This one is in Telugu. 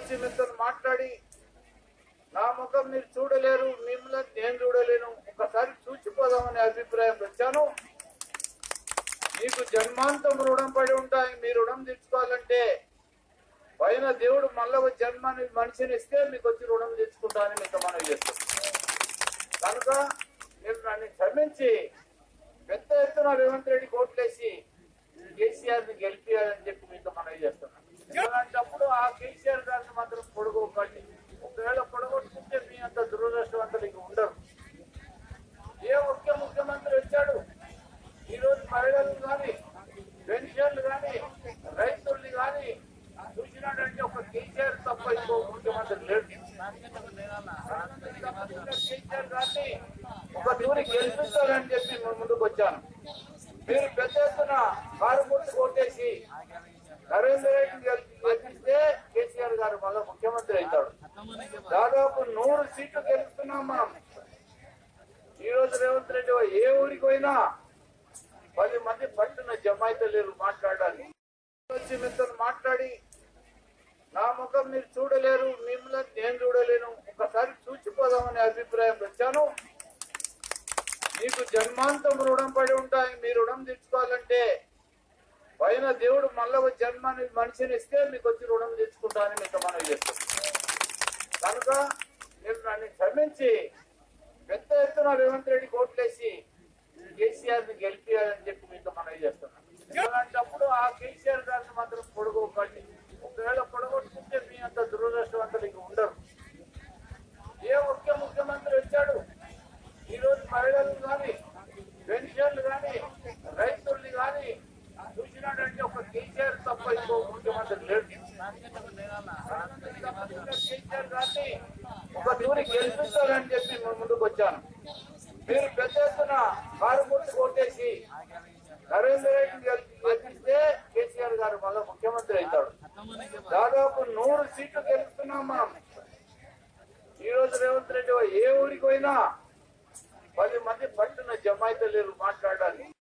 వచ్చి మీతో మాట్లాడి నా ముఖం మీరు చూడలేరు మిమ్మల్ని నేను చూడలేను ఒకసారి చూచిపోదామనే అభిప్రాయం వచ్చాను మీకు జన్మాంతం రుణం పడి ఉంటాయి మీ రుణం తీర్చుకోవాలంటే పైన దేవుడు మళ్ళా ఒక జన్మని మనిషిని ఇస్తే మీకు వచ్చి రుణం తెచ్చుకుంటానని మీతో మనం చేస్తాం కనుక మీరు నన్ను క్షమించి పెద్ద ఎత్తున రేవంత్ రెడ్డి కోట్లేసి కేసీఆర్ ని గెలిపియాలని చెప్పి మీతో మనం చేస్తున్నాం అలాంటప్పుడు ఆ కేసీఆర్ గారిని మాత్రం పొడగొక్కండి ఒకవేళ పొడగొట్టుకుంటే మీ అంత దురదృష్టవంతులు ఇక ఉండరు ఏ ముఖ్య ముఖ్యమంత్రి వచ్చాడు ఈ రోజు మహిళలు కానీ పెన్షన్లు కానీ రైతుల్ని కానీ చూసినాడంటే ఒక కేసీఆర్ తప్ప ఇంకో ముఖ్యమంత్రి లేడు కేసీఆర్ గారిని ఒక తూరి గెలిపిస్తారని చెప్పి మేము ముందుకు వచ్చాను మీరు పెద్ద ఎత్తున కారు గుర్తు కొట్టేసి నరేంద్ర రెడ్డి గెలిపిస్తే కేసీఆర్ గారు మళ్ళీ ముఖ్యమంత్రి అవుతాడు దాదాపు నూరు సీట్లు గెలుస్తున్నాం మనం ఈ రోజు రేవంత్ రెడ్డి ఏ ఊరికి పోయినా పది మంది పట్టున జమాయిత లేరు మాట్లాడాలి వచ్చి మీతో మాట్లాడి నా ముఖం మీరు చూడలేరు మిమ్మల్ని నేను చూడలేను ఒకసారి చూచిపోదామనే అభిప్రాయం వచ్చాను మీకు జన్మాంతం రుణం పడి ఉంటాయి మీ రుణం తీర్చుకోవాలంటే పైన దేవుడు మళ్ళా ఒక జన్మని మనిషిని ఇస్తే మీకు వచ్చి రుణం తెచ్చుకుంటానని మీతో మనం చేస్తాం కనుక మీరు నన్ను క్షమించి పెద్ద ఎత్తున రేవంత్ రెడ్డి కోట్లేసి కేసీఆర్ ని గెలిపియాలని చెప్పి మీతో మనం చేస్తున్నాం అలాంటప్పుడు ఆ కేసీఆర్ గారిని మాత్రం పొడగొక్కండి ఒకవేళ పొడగొట్టుకుంటే మీ అంత దురదృష్టవంతులు ఇక ఉండరు ఏ ముఖ్య ముఖ్యమంత్రి వచ్చాడు ఈ రోజు మహిళలు కానీ పెన్షన్లు కానీ రైతుల్ని కానీ చూసినాడంటే ఒక కేసీఆర్ తప్ప ఇంకో ముఖ్యమంత్రి లేడు కేసీఆర్ గారిని ఒక తూరి గెలిపిస్తారని చెప్పి మేము ముందుకు వచ్చాను మీరు పెద్ద ఎత్తున కారు గుర్తు కొట్టేసి నరేంద్ర రెడ్డి గెలిపిస్తే కేసీఆర్ గారు మళ్ళీ ముఖ్యమంత్రి అవుతాడు దాదాపు నూరు సీట్లు గెలుస్తున్నాం మనం ఈ రోజు రేవంత్ రెడ్డి ఏ ఊరికి పోయినా పది మంది పట్టున జమాయిత లేరు మాట్లాడాలి